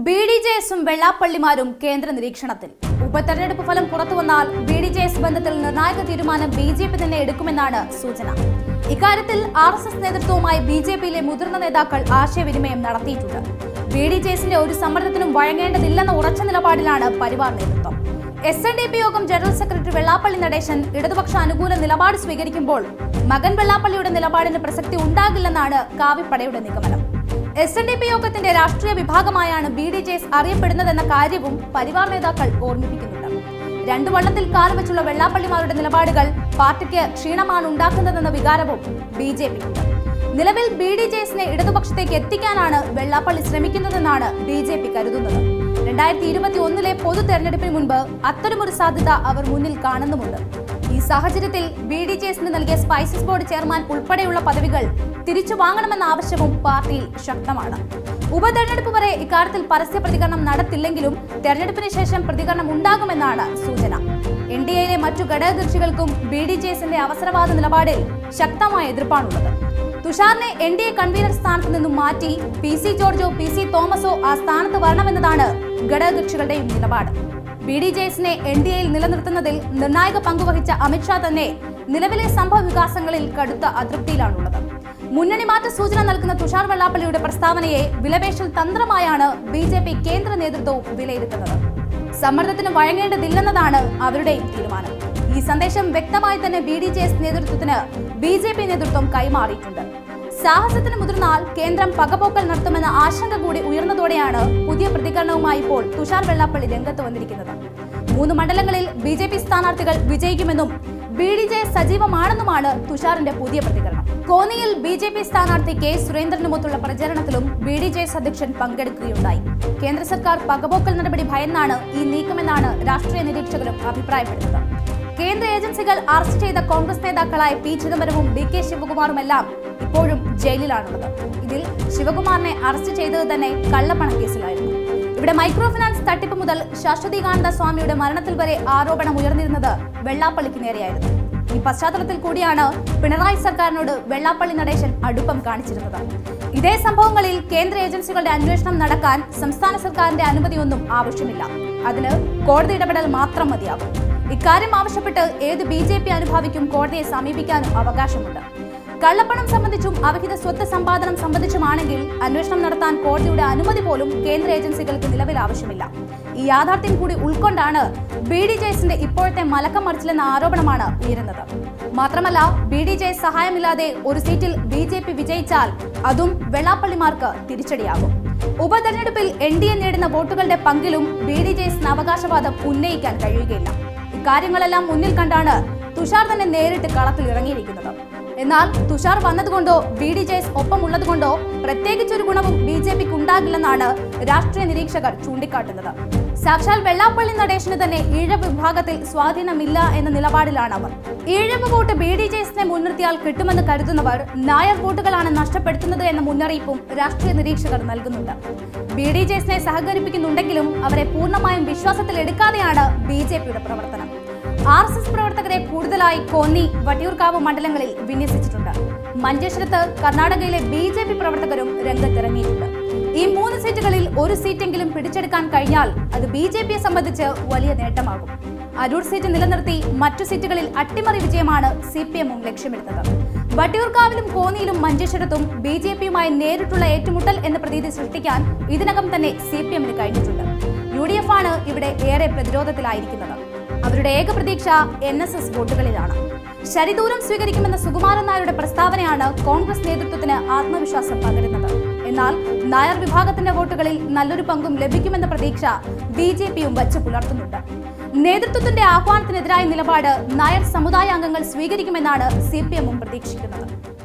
B D J എസും വെള്ളാപ്പള്ളിമാരും കേന്ദ്ര നിരീക്ഷണത്തിൽ ഉപതെരഞ്ഞെടുപ്പ് ഫലം പുറത്തുവന്നാൽ ബി ഡി ജെ എസ് ബന്ധത്തിൽ നിർണായക തീരുമാനം ബി ജെ പി തന്നെ എടുക്കുമെന്നാണ് സൂചന ഇക്കാര്യത്തിൽ ആർ എസ് എസ് നേതൃത്വവുമായി ബി ജെ പിയിലെ മുതിർന്ന നേതാക്കൾ ആശയവിനിമയം നടത്തിയിട്ടുണ്ട് ബി ഡി ജെ എസിന്റെ ഒരു സമ്മർദ്ദത്തിനും വഴങ്ങേണ്ടതില്ലെന്ന ഉറച്ച നിലപാടിലാണ് പരിവാർ നേതൃത്വം എസ് എൻ ഡി പി യോഗം ജനറൽ സെക്രട്ടറി വെള്ളാപ്പള്ളി നടേശൻ ഇടതുപക്ഷ അനുകൂല നിലപാട് സ്വീകരിക്കുമ്പോൾ മകൻ വെള്ളാപ്പള്ളിയുടെ നിലപാടിന് പ്രസക്തി ഉണ്ടാകില്ലെന്നാണ് കാവിപ്പടയുടെ നിഗമനം എസ് എൻ ഡി പി യോഗത്തിന്റെ രാഷ്ട്രീയ വിഭാഗമായാണ് ബി ഡി ജെ എസ് അറിയപ്പെടുന്നതെന്ന കാര്യവും പരിവാർ നേതാക്കൾ ഓർമ്മിപ്പിക്കുന്നുണ്ട് രണ്ടു വള്ളത്തിൽ കാൽ വെച്ചുള്ള വെള്ളാപ്പള്ളിമാരുടെ നിലപാടുകൾ പാർട്ടിക്ക് ക്ഷീണമാണ് ഉണ്ടാക്കുന്നതെന്ന വികാരവും ബി ജെ പിക്കുണ്ട് നിലവിൽ ബി ഡി ജെ എസിനെ ഇടതുപക്ഷത്തേക്ക് എത്തിക്കാനാണ് വെള്ളാപ്പള്ളി ശ്രമിക്കുന്നതെന്നാണ് ബി ജെ പി കരുതുന്നത് രണ്ടായിരത്തി ഇരുപത്തി ഒന്നിലെ പൊതു തെരഞ്ഞെടുപ്പിന് മുൻപ് അത്തരമൊരു സാധ്യത അവർ മുന്നിൽ കാണുന്നുമുണ്ട് ഈ സാഹചര്യത്തിൽ ബി ഡി ജെ എസിന് നൽകിയ സ്പൈസസ് ബോർഡ് ചെയർമാൻ ഉൾപ്പെടെയുള്ള പദവികൾ തിരിച്ചു വാങ്ങണമെന്ന ആവശ്യവും പാർട്ടിയിൽ ശക്തമാണ് ഉപതെരഞ്ഞെടുപ്പ് വരെ ഇക്കാര്യത്തിൽ പരസ്യ പ്രതികരണം നടത്തില്ലെങ്കിലും തെരഞ്ഞെടുപ്പിന് ശേഷം പ്രതികരണം ഉണ്ടാകുമെന്നാണ് സൂചന എൻ ഡി എയിലെ മറ്റു ഘടകകക്ഷികൾക്കും ബി ഡി ജെ എസിന്റെ അവസരവാദ നിലപാടിൽ ശക്തമായ എതിർപ്പാണുള്ളത് തുഷാറിനെ എൻ ഡി എ കൺവീനർ സ്ഥാനത്ത് നിന്നും മാറ്റി പി സി ജോർജോ പി സി തോമസോ ആ സ്ഥാനത്ത് വരണമെന്നതാണ് ഘടകകക്ഷികളുടെയും നിലപാട് ബി ഡി ജെ എസിനെ എൻ ഡി എയിൽ നിലനിർത്തുന്നതിൽ നിർണായക പങ്കുവഹിച്ച അമിത്ഷാ തന്നെ നിലവിലെ സംഭവ വികാസങ്ങളിൽ കടുത്ത അതൃപ്തിയിലാണുള്ളത് മുന്നണി മാറ്റ സൂചന നൽകുന്ന തുഷാർ വെള്ളാപ്പള്ളിയുടെ പ്രസ്താവനയെ വിലപേശൽ തന്ത്രമായാണ് ബി ജെ പി കേന്ദ്ര നേതൃത്വവും വിലയിരുത്തുന്നത് സമ്മർദ്ദത്തിന് വഴങ്ങേണ്ടതില്ലെന്നതാണ് അവരുടെയും തീരുമാനം ഈ സന്ദേശം വ്യക്തമായി തന്നെ ബി ഡി ജെ എസ് നേതൃത്വത്തിന് ബി ജെ പി നേതൃത്വം കൈമാറിയിട്ടുണ്ട് സാഹസത്തിന് മുതിർന്നാൽ കേന്ദ്രം പകപോക്കൽ നടത്തുമെന്ന ആശങ്ക കൂടി ഉയർന്നതോടെയാണ് പുതിയ പ്രതികരണവുമായി ഇപ്പോൾ തുഷാർ വെള്ളാപ്പള്ളി രംഗത്ത് വന്നിരിക്കുന്നത് മൂന്ന് മണ്ഡലങ്ങളിൽ ബി ജെ പി സ്ഥാനാർത്ഥികൾ വിജയിക്കുമെന്നും ബി ഡി ജെ സജീവമാണെന്നുമാണ് തുഷാറിന്റെ പുതിയ പ്രതികരണം കോന്നിയിൽ ബി ജെ പി സ്ഥാനാർത്ഥി കെ സുരേന്ദ്രനുമൊത്തുള്ള പ്രചരണത്തിലും ബി ഡി ജെ എസ് അധ്യക്ഷൻ പങ്കെടുക്കുകയുണ്ടായി കേന്ദ്ര സർക്കാർ പകപോക്കൽ നടപടി ഭയന്നാണ് ഈ നീക്കമെന്നാണ് രാഷ്ട്രീയ നിരീക്ഷകരും അഭിപ്രായപ്പെടുന്നത് കേന്ദ്ര ഏജൻസികൾ അറസ്റ്റ് ചെയ്ത കോൺഗ്രസ് നേതാക്കളായ പി ചിദംബരവും ഡി കെ ശിവകുമാറുമെല്ലാം ഇപ്പോഴും ജയിലിലാണുള്ളത് ഇതിൽ ശിവകുമാറിനെ അറസ്റ്റ് ചെയ്തത് തന്നെ കള്ളപ്പണ കേസിലായിരുന്നു ഇവിടെ മൈക്രോ ഫിനാൻസ് തട്ടിപ്പ് മുതൽ ശാശ്വതീകാനന്ദ സ്വാമിയുടെ മരണത്തിൽ വരെ ആരോപണം ഉയർന്നിരുന്നത് വെള്ളാപ്പള്ളിക്ക് നേരെയായിരുന്നു ഈ പശ്ചാത്തലത്തിൽ കൂടിയാണ് പിണറായി സർക്കാരിനോട് വെള്ളാപ്പള്ളി നടേശൻ അടുപ്പം കാണിച്ചിരുന്നത് ഇതേ സംഭവങ്ങളിൽ കേന്ദ്ര ഏജൻസികളുടെ അന്വേഷണം നടക്കാൻ സംസ്ഥാന സർക്കാരിന്റെ അനുമതിയൊന്നും ആവശ്യമില്ല അതിന് കോടതി ഇടപെടൽ മാത്രം മതിയാകും ഇക്കാര്യം ആവശ്യപ്പെട്ട് ഏത് ബി ജെ പി അനുഭാവിക്കും കോടതിയെ സമീപിക്കാനും അവകാശമുണ്ട് കള്ളപ്പണം സംബന്ധിച്ചും അവിഹിത സ്വത്ത് സമ്പാദനം സംബന്ധിച്ചുമാണെങ്കിൽ അന്വേഷണം നടത്താൻ കോടതിയുടെ അനുമതി പോലും കേന്ദ്ര ഏജൻസികൾക്ക് നിലവിൽ ആവശ്യമില്ല ഈ യാഥാർത്ഥ്യം കൂടി ഉൾക്കൊണ്ടാണ് ബി ഡി ജെസിന്റെ ഇപ്പോഴത്തെ മലക്കം മറിച്ചിലെന്ന ആരോപണമാണ് ഉയരുന്നത് മാത്രമല്ല ബി ഡി ജെ സഹായമില്ലാതെ ഒരു സീറ്റിൽ ബി ജെ പി വിജയിച്ചാൽ അതും വെള്ളാപ്പള്ളിമാർക്ക് തിരിച്ചടിയാകും ഉപതെരഞ്ഞെടുപ്പിൽ എൻ ഡി എ നേടുന്ന വോട്ടുകളുടെ പങ്കിലും ബി ഡി ജെ അവകാശവാദം ഉന്നയിക്കാൻ കഴിയുകയില്ല ഇക്കാര്യങ്ങളെല്ലാം മുന്നിൽ കണ്ടാണ് തുഷാർ തന്നെ നേരിട്ട് കളത്തിൽ ഇറങ്ങിയിരിക്കുന്നത് എന്നാൽ തുഷാർ വന്നതുകൊണ്ടോ ബി ഡി ജെ എസ് ഒപ്പമുള്ളതുകൊണ്ടോ പ്രത്യേകിച്ചൊരു ഗുണവും ബി ജെ പിക്ക് ഉണ്ടാകില്ലെന്നാണ് രാഷ്ട്രീയ നിരീക്ഷകർ ചൂണ്ടിക്കാട്ടുന്നത് സാക്ഷാൽ വെള്ളാപ്പള്ളി നടേശന് തന്നെ ഈഴവ വിഭാഗത്തിൽ സ്വാധീനമില്ല എന്ന നിലപാടിലാണ് അവർ Ezhava vote B D J എസിനെ മുൻനിർത്തിയാൽ കിട്ടുമെന്ന് കരുതുന്നവർ നായർ വോട്ടുകളാണ് നഷ്ടപ്പെടുത്തുന്നത് എന്ന മുന്നറിയിപ്പും രാഷ്ട്രീയ നിരീക്ഷകർ നൽകുന്നുണ്ട് ബി ഡി ജെ എസിനെ സഹകരിപ്പിക്കുന്നുണ്ടെങ്കിലും അവരെ പൂർണ്ണമായും വിശ്വാസത്തിൽ എടുക്കാതെയാണ് ബി ജെ പിയുടെ പ്രവർത്തനം ആർ എസ് എസ് പ്രവർത്തകരെ കൂടുതലായി കോന്നി വട്ടിയൂർക്കാവ് മണ്ഡലങ്ങളിൽ വിന്യസിച്ചിട്ടുണ്ട് മഞ്ചേശ്വരത്ത് കർണാടകയിലെ ബി ജെ പി പ്രവർത്തകരും രംഗത്തിറങ്ങിയിട്ടുണ്ട് ഈ മൂന്ന് സീറ്റുകളിൽ ഒരു സീറ്റെങ്കിലും പിടിച്ചെടുക്കാൻ കഴിഞ്ഞാൽ അത് ബി ജെ പിയെ സംബന്ധിച്ച് വലിയ നേട്ടമാകും അരൂർ സീറ്റ് നിലനിർത്തി മറ്റു സീറ്റുകളിൽ അട്ടിമറി വിജയമാണ് സി പി എമ്മും ലക്ഷ്യമിടുന്നത് വട്ടിയൂർക്കാവിലും കോന്നിയിലും മഞ്ചേശ്വരത്തും ബി ജെ പിയുമായി നേരിട്ടുള്ള ഏറ്റുമുട്ടൽ എന്ന പ്രതീതി സൃഷ്ടിക്കാൻ ഇതിനകം തന്നെ സി പി എമ്മിന് കഴിഞ്ഞിട്ടുണ്ട് യു ഡി എഫ് ആണ് ഇവിടെ ഏറെ പ്രതിരോധത്തിലായിരിക്കുന്നത് അവരുടെ ഏക പ്രതീക്ഷ എൻ എസ് എസ് വോട്ടുകളിലാണ് ശരിദൂരം സ്വീകരിക്കുമെന്ന സുകുമാരൻ നായരുടെ പ്രസ്താവനയാണ് കോൺഗ്രസ് നേതൃത്വത്തിന് ആത്മവിശ്വാസം പകരുന്നത് എന്നാൽ നായർ വിഭാഗത്തിന്റെ വോട്ടുകളിൽ നല്ലൊരു പങ്കും ലഭിക്കുമെന്ന പ്രതീക്ഷ ബി ജെ പിയും വച്ചു പുലർത്തുന്നുണ്ട് നേതൃത്വത്തിന്റെ ആഹ്വാനത്തിനെതിരായ നിലപാട് നായർ സമുദായ അംഗങ്ങൾ സ്വീകരിക്കുമെന്നാണ് സി പി എമ്മും പ്രതീക്ഷിക്കുന്നത്